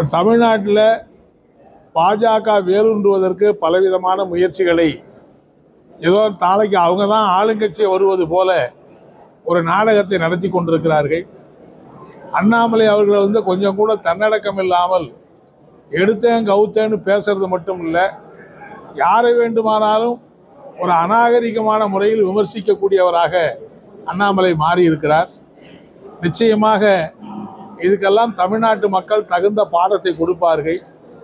தமிழ்நாட்டில் பாஜக வேரூன்றுவதற்கு பலவிதமான முயற்சிகளை ஏதோ நாளைக்கு அவங்க தான் ஆளுங்கட்சி வருவது போல ஒரு நாடகத்தை நடத்தி கொண்டிருக்கிறார்கள் அண்ணாமலை அவர்களை வந்து கொஞ்சம் கூட தன்னடக்கம் இல்லாமல் எடுத்தேன் கவுத்தேன்னு பேசுறது மட்டும் இல்லை யாரை வேண்டுமானாலும் ஒரு அநாகரிகமான முறையில் விமர்சிக்கக்கூடியவராக அண்ணாமலை மாறி இருக்கிறார் நிச்சயமாக இதுக்கெல்லாம் தமிழ்நாட்டு மக்கள் தகுந்த பாடத்தை கொடுப்பார்கள்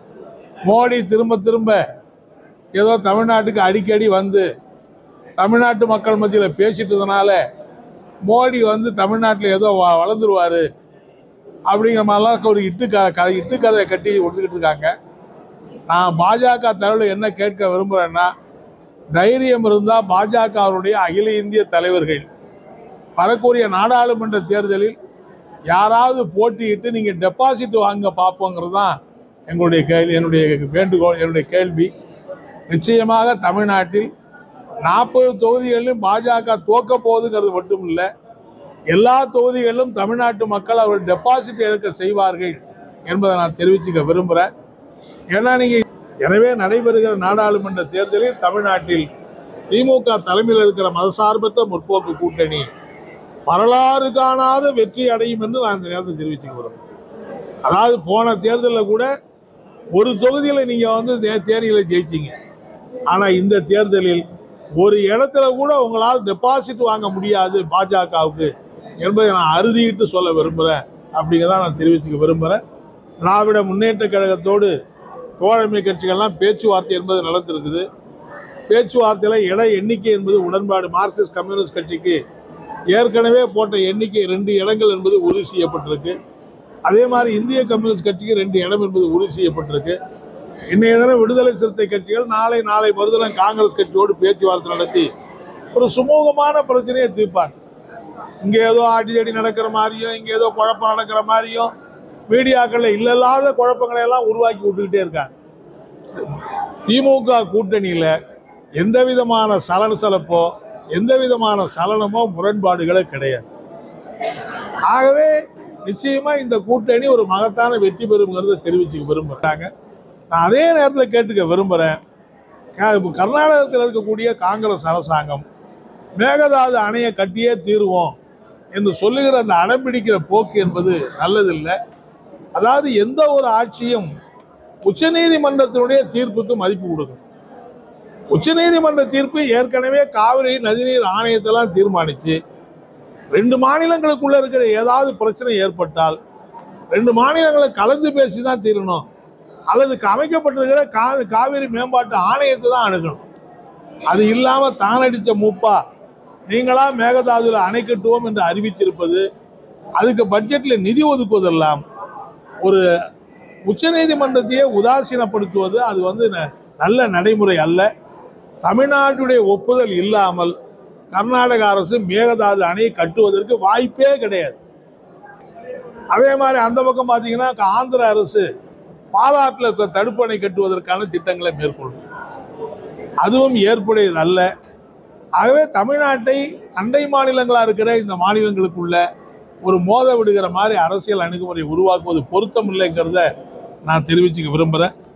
மோடி திரும்ப திரும்ப ஏதோ தமிழ்நாட்டுக்கு அடிக்கடி வந்து தமிழ்நாட்டு மக்கள் மத்தியில் பேசிட்டதுனால மோடி வந்து தமிழ்நாட்டில் ஏதோ வ- வளர்ந்துருவாரு அப்படிங்கிற மாதிரிலாம் ஒரு இட்டு க க இட்டு கதையை கட்டி விட்டுக்கிட்டு இருக்காங்க நான் பாஜக தலைவர்கள் என்ன கேட்க விரும்புகிறேன்னா தைரியம் இருந்தால் பாஜகவுடைய அகில இந்திய தலைவர்கள் வரக்கூடிய நாடாளுமன்ற தேர்தலில் யாராவது போட்டியிட்டு நீங்கள் டெபாசிட் வாங்க பார்ப்போங்கிறது தான் எங்களுடைய கேள்வி என்னுடைய வேண்டுகோள் என்னுடைய கேள்வி நிச்சயமாக தமிழ்நாட்டில் நாற்பது தொகுதிகளிலும் பாஜக தோக்க போகுதுங்கிறது மட்டும் இல்லை எல்லா தொகுதிகளிலும் தமிழ்நாட்டு மக்கள் அவர் டெபாசிட் எடுக்க செய்வார்கள் என்பதை நான் தெரிவிச்சுக்க விரும்புகிறேன் ஏன்னா நீங்கள் எனவே நடைபெறுகிற நாடாளுமன்ற தேர்தலில் தமிழ்நாட்டில் திமுக தலைமையில் இருக்கிற மதசார்பற்ற முற்போக்கு கூட்டணி வரலாறு காணாத வெற்றி அடையும் என்று நான் இந்த நேரத்தில் தெரிவிச்சுக்க விரும்புகிறேன் அதாவது போன தேர்தலில் கூட ஒரு தொகுதியில் நீங்கள் வந்து தே- தேனியில் ஜெயிச்சீங்க ஆனால் இந்த தேர்தலில் ஒரு இடத்துல கூட உங்களால் டெபாசிட் வாங்க முடியாது பாஜகவுக்கு என்பதை நான் அறுதியிட்டு சொல்ல விரும்புகிறேன் அப்படிங்கிறத நான் தெரிவிச்சுக்க விரும்புகிறேன் திராவிட முன்னேற்ற கழகத்தோடு தோழமை கட்சிகள்லாம் பேச்சுவார்த்தை என்பது நடந்திருக்குது பேச்சுவார்த்தையில் இட எண்ணிக்கை என்பது உடன்பாடு மார்க்சிஸ்ட் கம்யூனிஸ்ட் கட்சிக்கு ஏற்கனவே போட்ட எண்ணிக்கை ரெண்டு இடங்கள் என்பது உறுதி செய்யப்பட்டிருக்கு அதே மாதிரி இந்திய கம்யூனிஸ்ட் கட்சிக்கு ரெண்டு இடம் என்பது உறுதி செய்யப்பட்டிருக்கு இன்றைய தினம் விடுதலை சிறுத்தை கட்சிகள் நாளை நாளை மறுதினம் காங்கிரஸ் கட்சியோடு பேச்சுவார்த்தை நடத்தி ஒரு சுமூகமான பிரச்சனையை தீர்ப்பாங்க இங்கே ஏதோ அடிதடி நடக்கிற மாதிரியும் இங்கே ஏதோ குழப்பம் நடக்கிற மாதிரியும் மீடியாக்களில் இல்லல்லாத குழப்பங்களை எல்லாம் உருவாக்கி விட்டுக்கிட்டே இருக்காங்க திமுக கூட்டணியில் எந்த விதமான சலசலப்போ எந்த விதமான சலனமோ முரண்பாடுகளோ கிடையாது ஆகவே நிச்சயமா இந்த கூட்டணி ஒரு மகத்தான வெற்றி பெறுங்கிறத தெரிவிச்சுக்க விரும்புறாங்க நான் அதே நேரத்தில் கேட்டுக்க விரும்புகிறேன் கர்நாடகத்தில் இருக்கக்கூடிய காங்கிரஸ் அரசாங்கம் மேகதாது அணையை கட்டியே தீருவோம் என்று சொல்லுகிற அந்த அடம்பிடிக்கிற போக்கு என்பது நல்லதில்லை அதாவது எந்த ஒரு ஆட்சியும் உச்சநீதிமன்றத்தினுடைய தீர்ப்புக்கு மதிப்பு கொடுக்கணும் உச்சநீதிமன்ற தீர்ப்பு ஏற்கனவே காவிரி நதிநீர் ஆணையத்தெல்லாம் தீர்மானிச்சு ரெண்டு மாநிலங்களுக்குள்ள இருக்கிற ஏதாவது பிரச்சனை ஏற்பட்டால் ரெண்டு மாநிலங்களை கலந்து பேசி தான் தீரணும் அல்லது அமைக்கப்பட்டிருக்கிற கா காவிரி மேம்பாட்டு ஆணையத்தை தான் அணுகணும் அது இல்லாம தானடிச்ச மூப்பா நீங்களா மேகதாதுல அணை கட்டுவோம் என்று அறிவித்திருப்பது அதுக்கு பட்ஜெட்ல நிதி ஒதுக்குவதெல்லாம் ஒரு உச்சநீதிமன்றத்தையே உதாசீனப்படுத்துவது அது வந்து ந- நல்ல நடைமுறை அல்ல தமிழ்நாட்டுடைய ஒப்புதல் இல்லாமல் கர்நாடக அரசு மேகதாது அணையை கட்டுவதற்கு வாய்ப்பே கிடையாது அதே மாதிரி அந்த பக்கம் பார்த்தீங்கன்னா ஆந்திர அரசு பாலாற்றில் இருக்க தடுப்பணை கட்டுவதற்கான திட்டங்களை மேற்கொள்ளுது அதுவும் ஏற்புடையது அல்ல ஆகவே தமிழ்நாட்டை அண்டை மாநிலங்களாக இருக்கிற இந்த மாநிலங்களுக்குள்ள ஒரு மோத விடுகிற மாதிரி அரசியல் அணுகுமுறை உருவாக்குவது பொருத்தம் இல்லைங்கிறத நான் தெரிவிச்சுக்க விரும்புகிறேன்